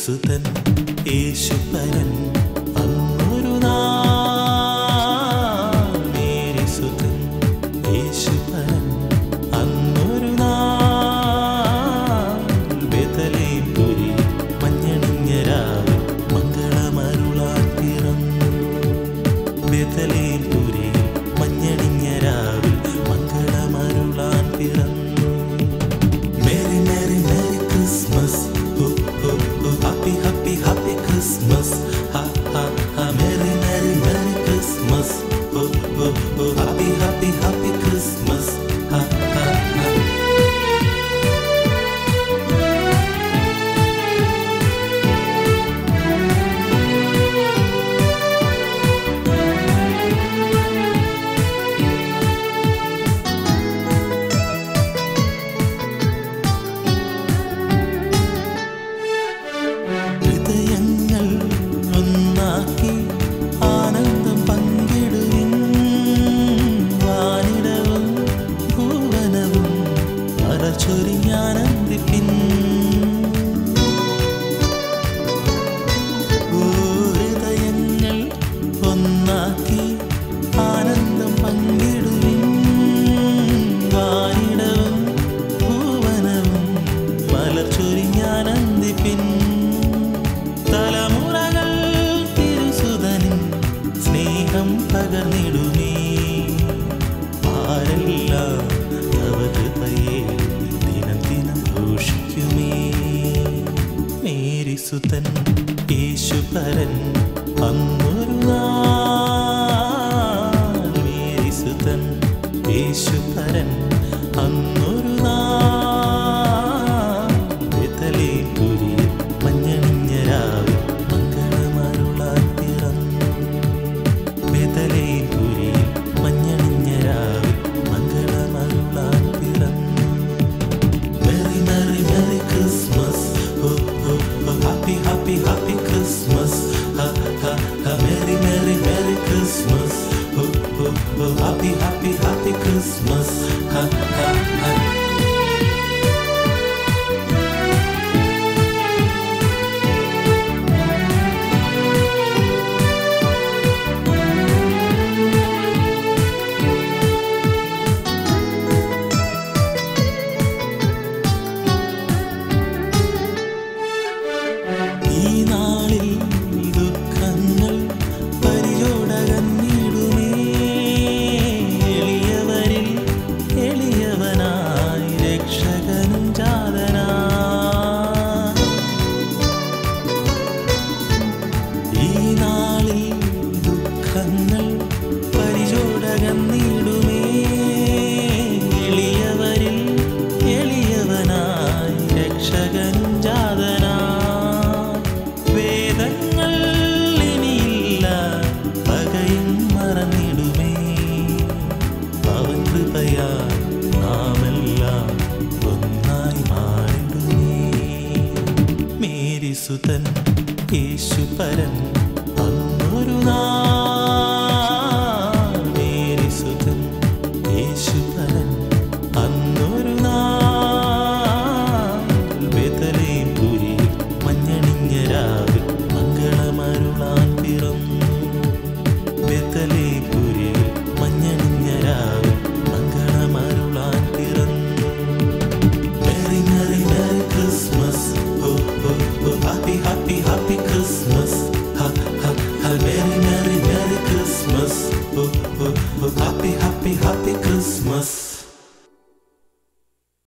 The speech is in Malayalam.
സുതൻ യേശുപരൻ അന്നൊരു നാൾ മേരി സുതൻ യേശുപരൻ അന്നൊരു നാൾ ബെതലേം പുരി മഞ്ഞണിഞ്ഞ രാവിൽ മംഗളമരുളാൻ പിറന്നു ബെതലേം പുരി മഞ്ഞണിഞ്ഞ രാവിൽ മംഗളമരുളാൻ പിറന്നു Merry, Merry, Merry Christmas. Oh, oh, oh, happy, happy, happy Christmas. Ha, ha, ha, Merry, Merry, Merry Christmas. Oh, oh, oh, happy, happy, happy Christmas. Ha, ha, ha. ഹൃദയങ്ങൾ ഒന്നാക്കി ആനന്ദം പങ്കിടുവിൻ വാനിടവും ഭുവനവും മറച്ചൊരിഞ്ഞാനന്ദിപ്പിൻ ഓ ഹൃദയങ്ങൾ ഒന്നാക്കി ആനന്ദം പങ്കിടുവിൻ വാനിടവും ഭുവനവും മലർച്ചൊരിഞ്ഞാനന്ദിപ്പിൻ തലമുറകൾ തിരുസുതനിൻ സ്നേഹം പകർന്നിടുമേ ആരെല്ലാം തവ കൃപയെ ദിനം ദിനം ഘോഷിക്കുമേ മേരി സുതൻ യേശുപരൻ അന്നൊരു നാൾ മേരി സുതൻ യേശുപരൻ അന്നൊരു നാൾ ബെതലേം പുരിയിൽ മഞ്ഞണിഞ്ഞ രാവിൽ മംഗളമരുളാൻ പിറന്നു ബെതലേം പുരിയിൽ മഞ്ഞണിഞ്ഞ രാവിൽ മംഗളമരുളാൻ പിറന്നു Merry, Merry, Merry Christmas. Oh, oh, oh, happy, happy, happy Christmas. Ha, ha, ha, Merry, Merry, Merry Christmas. Oh, oh, oh, happy, happy, happy Christmas. Ha, ha, ha. ഈ നാളിൽ ദുഃഖങ്ങൾ പരിചോടകന്നിടുമേ എളിയവരിൽ എളിയവനായി രക്ഷകനും ജാതനാ ഈ നാളിൽ ദുഃഖങ്ങൾ പരിചോടകന്നിടുമേ എളിയവരിൽ എളിയവനായി രക്ഷകനും ജാതനാ വേദങ്ങൾ ഇനിയില്ല പകയും മറന്നിടുമേ അവൻ കൃപയാ നാമെല്ലാം ഒന്നായി മാറിടുമേ മേരി സുതൻ യേശുപരൻ അന്നൊരു നാൾ മേരി സുതൻ യേശുപരൻ അന്നൊരു നാൾ ബെതലേം പുരിയിൽ മഞ്ഞണിഞ്ഞ രാവിൽ മംഗളമരുളാൻ പിറന്നു ബെതലേം